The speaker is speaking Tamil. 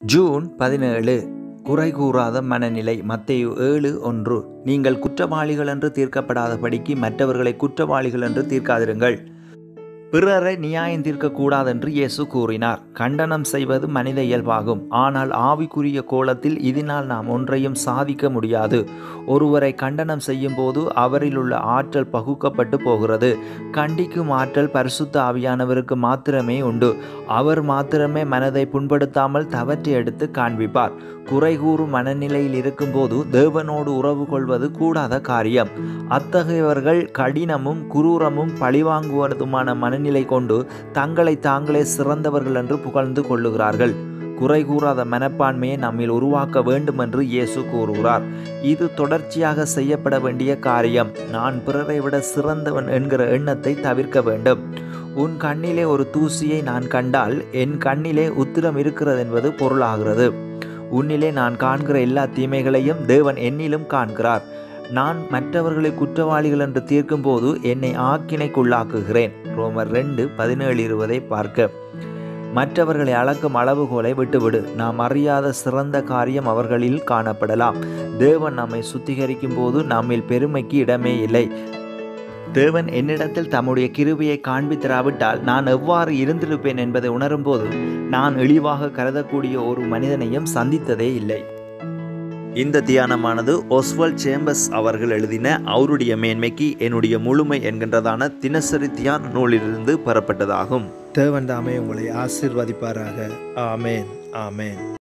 ஜூன் பதினேழு குறை கூறாத மனநிலை மத்தேயு ஏழு ஒன்று நீங்கள் குற்றவாளிகள் என்று தீர்க்கப்படாதபடிக்கு மற்றவர்களை குற்றவாளிகள் என்று தீர்க்காதிருங்கள் பிறரை நியாயம் தீர்க்கக்கூடாதென்று இயேசு கூறினார் கண்டனம் செய்வது மனித இயல்பாகும் ஆனால் ஆவிக்குரிய கோலத்தில் இதனால் நாம் ஒன்றையும் சாதிக்க முடியாது ஒருவரை கண்டனம் செய்யும் போது அவரில் உள்ள ஆற்றல் பகுக்கப்பட்டு போகிறது கண்டிக்கும் ஆற்றல் பரிசுத்த ஆவியானவருக்கு மாத்திரமே உண்டு அவர் மாத்திரமே மனதை புண்படுத்தாமல் தவற்றை எடுத்து காண்பிப்பார் குறை கூறும் மனநிலையில் இருக்கும்போது தேவனோடு உறவு கொள்வது கூடாத காரியம் அத்தகையவர்கள் கடினமும் குரூரமும் பழிவாங்குவதுமான மனநிலை கொண்டு தங்களை தாங்களே சிறந்தவர்கள் என்று புகழ்ந்து கொள்ளுகிறார்கள் குறை கூறாத மனப்பான்மையை நம்மில் உருவாக்க வேண்டும் என்று இயேசு கூறுகிறார் இது தொடர்ச்சியாக செய்யப்பட வேண்டிய காரியம் நான் பிறரை விட சிறந்தவன் என்கிற எண்ணத்தை தவிர்க்க வேண்டும் உன் கண்ணிலே ஒரு தூசியை நான் கண்டால் என் கண்ணிலே உத்திரம் இருக்கிறது என்பது பொருளாகிறது உன்னிலே நான் காண்கிற எல்லா தீமைகளையும் தேவன் என்னிலும் காண்கிறார் நான் மற்றவர்களை குற்றவாளிகள் என்று தீர்க்கும்போது என்னை ஆக்கினைக்குள்ளாக்குகிறேன் ரோமர் ரெண்டு பதினேழு இருபதை பார்க்க மற்றவர்களை அளக்கும் அளவுகோலை விட்டுவிடு நாம் அறியாத சிறந்த காரியம் அவர்களில் காணப்படலாம் தேவன் நம்மை சுத்திகரிக்கும் போது நம்மில் பெருமைக்கு இடமே இல்லை தேவன் என்னிடத்தில் தம்முடைய கிருபையை காண்பித்தராவிட்டால் நான் எவ்வாறு இருந்திருப்பேன் என்பதை உணரும்போது நான் இழிவாக கருதக்கூடிய ஒரு மனிதனையும் சந்தித்ததே இல்லை இந்த தியானமானது ஒஸ்வல் சேம்பஸ் அவர்கள் எழுதின அவருடைய மேன்மைக்கு என்னுடைய முழுமை என்கின்றதான தினசரி தியான நூலிலிருந்து பெறப்பட்டதாகும் தேவன் தாமே உங்களை ஆசீர்வதிப்பாராக ஆமேன் ஆமேன்